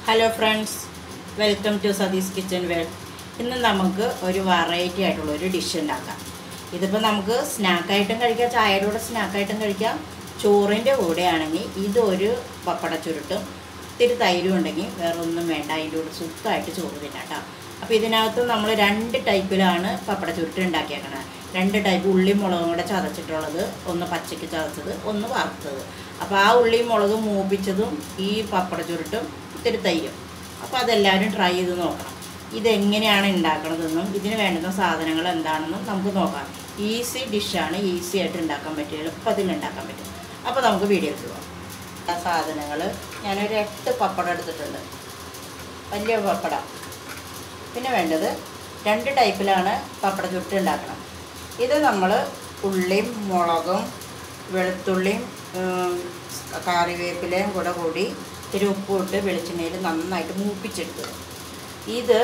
hello friends welcome to Satish's kitchen world ഇന്ന് നമുക്ക് ഒരു വെറൈറ്റി ആയിട്ടുള്ള ഒരു ഡിഷ് ഉണ്ടാക്കാം ഇതിപ്പോൾ നമുക്ക് സ്നാക്കായിട്ടും കഴിക്കാം ചായയുടെ കൂടെ സ്നാക്കായിട്ടും കഴിക്കാം ചോറിൻ്റെ കൂടെ ആണെങ്കിൽ ഇതൊരു പപ്പട ചുരുട്ടും ഇത്തിരി തൈരും ഉണ്ടെങ്കിൽ വേറെ ഒന്നും വേണ്ട അതിൻ്റെ കൂടെ സുഖമായിട്ട് ചോറ് തിന്നാം കേട്ടോ അപ്പോൾ ഇതിനകത്ത് നമ്മൾ രണ്ട് ടൈപ്പിലാണ് പപ്പട ചുരുട്ട് ഉണ്ടാക്കിയേക്കണത് രണ്ട് ടൈപ്പ് ഉള്ളിയും മുളകും കൂടെ ചതച്ചിട്ടുള്ളത് ഒന്ന് പച്ചയ്ക്ക് ചതച്ചത് ഒന്ന് വറുത്തത് അപ്പോൾ ആ ഉള്ളിയും മുളകും മൂപ്പിച്ചതും ഈ പപ്പട ചുരുട്ടും ഇത്തിരി തൈരും അപ്പോൾ അതെല്ലാവരും ട്രൈ ചെയ്ത് നോക്കണം ഇതെങ്ങനെയാണ് ഉണ്ടാക്കണതെന്നും ഇതിന് വേണ്ടുന്ന സാധനങ്ങൾ എന്താണെന്നും നമുക്ക് നോക്കാം ഈസി ഡിഷാണ് ഈസി ആയിട്ട് ഉണ്ടാക്കാൻ പറ്റും എളുപ്പത്തിൽ ഉണ്ടാക്കാൻ പറ്റും അപ്പോൾ നമുക്ക് വീഡിയോയിൽ പോകാം ആ സാധനങ്ങൾ ഞാനൊരു എട്ട് പപ്പടം എടുത്തിട്ടുണ്ട് വലിയ പപ്പടം പിന്നെ വേണ്ടത് രണ്ട് ടൈപ്പിലാണ് പപ്പട ചുട്ട് ഉണ്ടാക്കണം ഇത് നമ്മൾ ഉള്ളിയും മുളകും വെളുത്തുള്ളിയും ഉം, കറിവേപ്പിലയും കൂടെ കൂടി ഇത്തിരി ഉപ്പും ഇട്ട് വെളിച്ചെണ്ണയിൽ നന്നായിട്ട് മൂപ്പിച്ചെടുത്തത് ഇത്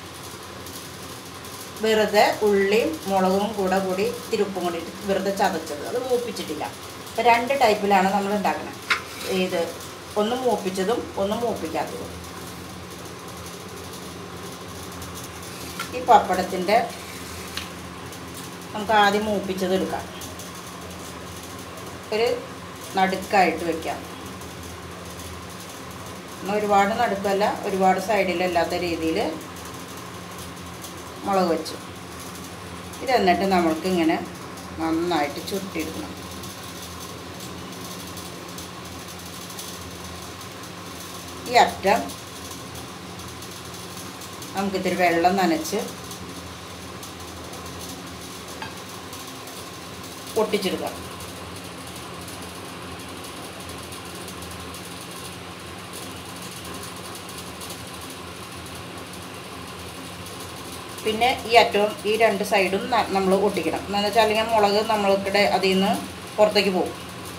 വെറുതെ ഉള്ളിയും മുളകും കൂടെ കൂടി ഇത്തിരി ഉപ്പും കൂടി ഇട്ട് വെറുതെ ചതച്ചത് അത് മൂപ്പിച്ചിട്ടില്ല അപ്പോൾ രണ്ട് ടൈപ്പിലാണ് നമ്മൾ ഉണ്ടാക്കുന്നത് ഇത് ഒന്ന് മൂപ്പിച്ചതും ഒന്ന് മൂപ്പിക്കാത്തതും ഈ പപ്പടത്തിൻ്റെ നമുക്ക് ആദ്യം മൂപ്പിച്ചത് എടുക്കാം ഒരു നടുക്കായിട്ട് വെക്കാം എന്നാൽ ഒരുപാട് നടുക്കല്ല ഒരുപാട് സൈഡിലല്ലാത്ത രീതിയിൽ മുളക് വെച്ചു ഇത് എന്നിട്ട് നമ്മൾക്ക് ഇങ്ങനെ നന്നായിട്ട് ചുട്ടിടണം ഈ അറ്റം നമുക്കിത്തിരി വെള്ളം നനച്ച് പൊട്ടിച്ചെടുക്കാം പിന്നെ ഈ അറ്റവും ഈ രണ്ട് സൈഡും നമ്മൾ ഒട്ടിക്കണം എന്താണെന്ന് വെച്ചാൽ അല്ലെങ്കിൽ മുളക് നമ്മൾക്കിടെ അതിൽ നിന്ന് പുറത്തേക്ക് പോകും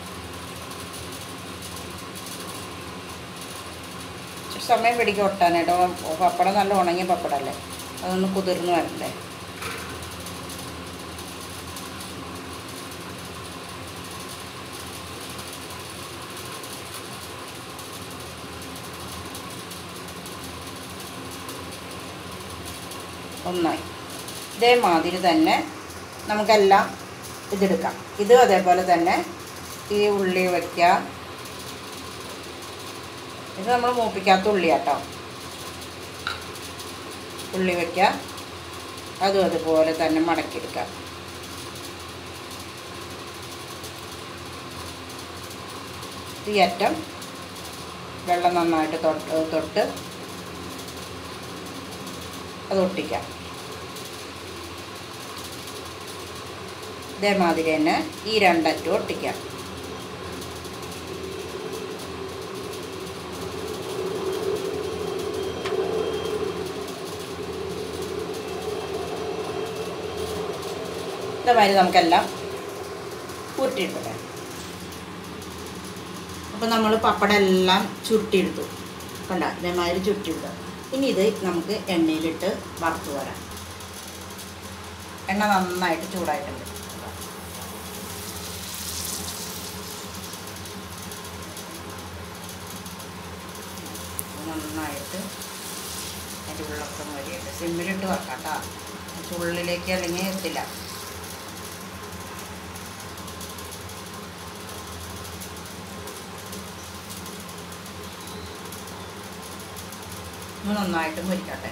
ഇച്ചിരി സമയം പിടിക്കും ഒട്ടാനായിട്ട് പപ്പടം നല്ല ഉണങ്ങിയ പപ്പടമല്ലേ അതൊന്ന് കുതിർന്ന് വരണ്ടേ ഒന്നായി ഇതേമാതിരി തന്നെ നമുക്കെല്ലാം ഇതെടുക്കാം ഇത് അതേപോലെ തന്നെ ഈ ഉള്ളി വയ്ക്കാം ഇത് നമ്മൾ മൂപ്പിക്കാത്ത ഉള്ളി കേട്ടോ ഉള്ളി വയ്ക്കാം അതും അതുപോലെ തന്നെ മടക്കിയെടുക്കാം ഈ അറ്റം വെള്ളം നന്നായിട്ട് തൊട്ട് തൊട്ട് അത് ഒട്ടിക്കാം ഇതേമാതിരി തന്നെ ഈ രണ്ടറ്റും ഒട്ടിക്കാം ഇതേമാതിരി നമുക്കെല്ലാം ഉരുട്ടിയിട്ടില്ലേ അപ്പോൾ നമ്മൾ പപ്പടം എല്ലാം ചുരുട്ടിയെടുത്തു കണ്ട ഇതേമാതിരി ചുരുട്ടിയെടുത്തു ഇനി ഇത് നമുക്ക് എണ്ണയിലിട്ട് വറുത്ത് വരാം എണ്ണ നന്നായിട്ട് ചൂടായിട്ടുണ്ട് നന്നായിട്ട് അതിൻ്റെ ഉള്ളൊക്കെ മരിയുണ്ട് സിമ്മിലിട്ട് വെക്കാം കേട്ടോ ചുള്ളിലേക്ക് അല്ലെങ്കിൽ എത്തില്ല ഒന്ന് നന്നായിട്ട് മുരിക്കട്ടെ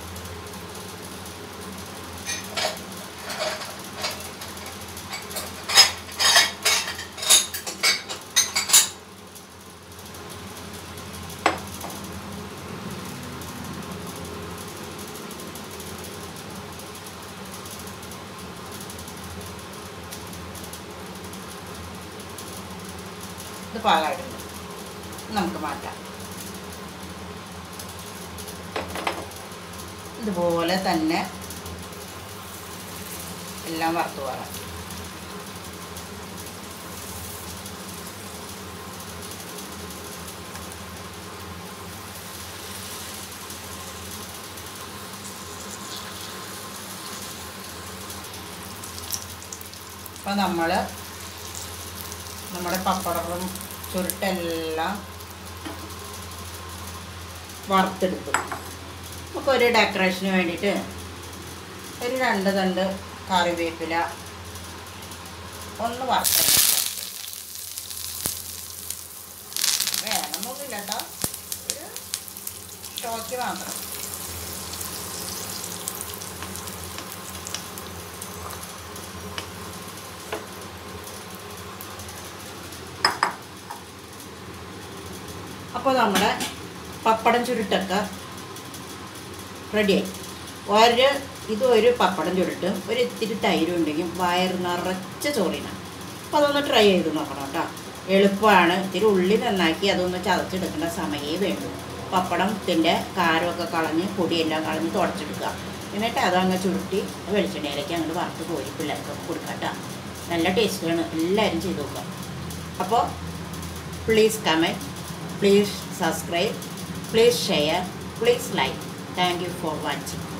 ഇത് പാകമായിട്ടുണ്ട് നമുക്ക് മാറ്റാം ഇതുപോലെ തന്നെ എല്ലാം വറുത്ത് പോകാം അപ്പോൾ നമ്മൾ നമ്മുടെ പപ്പടവും ചുരുട്ടെല്ലാം വറുത്തെടുത്തു നമുക്കൊരു ഡെക്കറേഷന് വേണ്ടിയിട്ട് ഒരു രണ്ട് തണ്ട് കറിവേപ്പില ഒന്ന് വറുത്തെടുക്കാം വേണമെന്നൊന്നുമില്ല കേട്ടോ ഒരു ഷോക്ക് മാത്രം അപ്പോൾ നമ്മുടെ പപ്പടം ചുരുട്ടൊക്കെ റെഡിയായി ഒരു ഇത് ഒരു പപ്പടം ചുരുട്ടും ഒരു ഇത്തിരി തൈരും ഉണ്ടെങ്കിൽ വയറ് നിറച്ച ചോറിനാണ് അപ്പോൾ അതൊന്ന് ട്രൈ ചെയ്ത് നോക്കണം കേട്ടോ എളുപ്പമാണ് ഇത്തിരി ഉള്ളി നന്നാക്കി അതൊന്ന് ചതച്ചെടുക്കേണ്ട സമയമേ വേണ്ടൂ പപ്പടത്തിൻ്റെ കാരമൊക്കെ കളഞ്ഞ് പൊടിയെല്ലാം കളഞ്ഞ് തുടച്ചെടുക്കുക എന്നിട്ട് അതങ്ങ് ചുരുട്ടി വെളിച്ചെണ്ണയിലേക്ക് അങ്ങോട്ട് വറുത്ത് കോരി പിള്ളേർക്കൊക്കെ കൊടുക്കാം കേട്ടോ നല്ല ടേസ്റ്റാണ് എല്ലാവരും ചെയ്ത് നോക്കുക അപ്പോൾ please comment please subscribe please share please like thank you for watching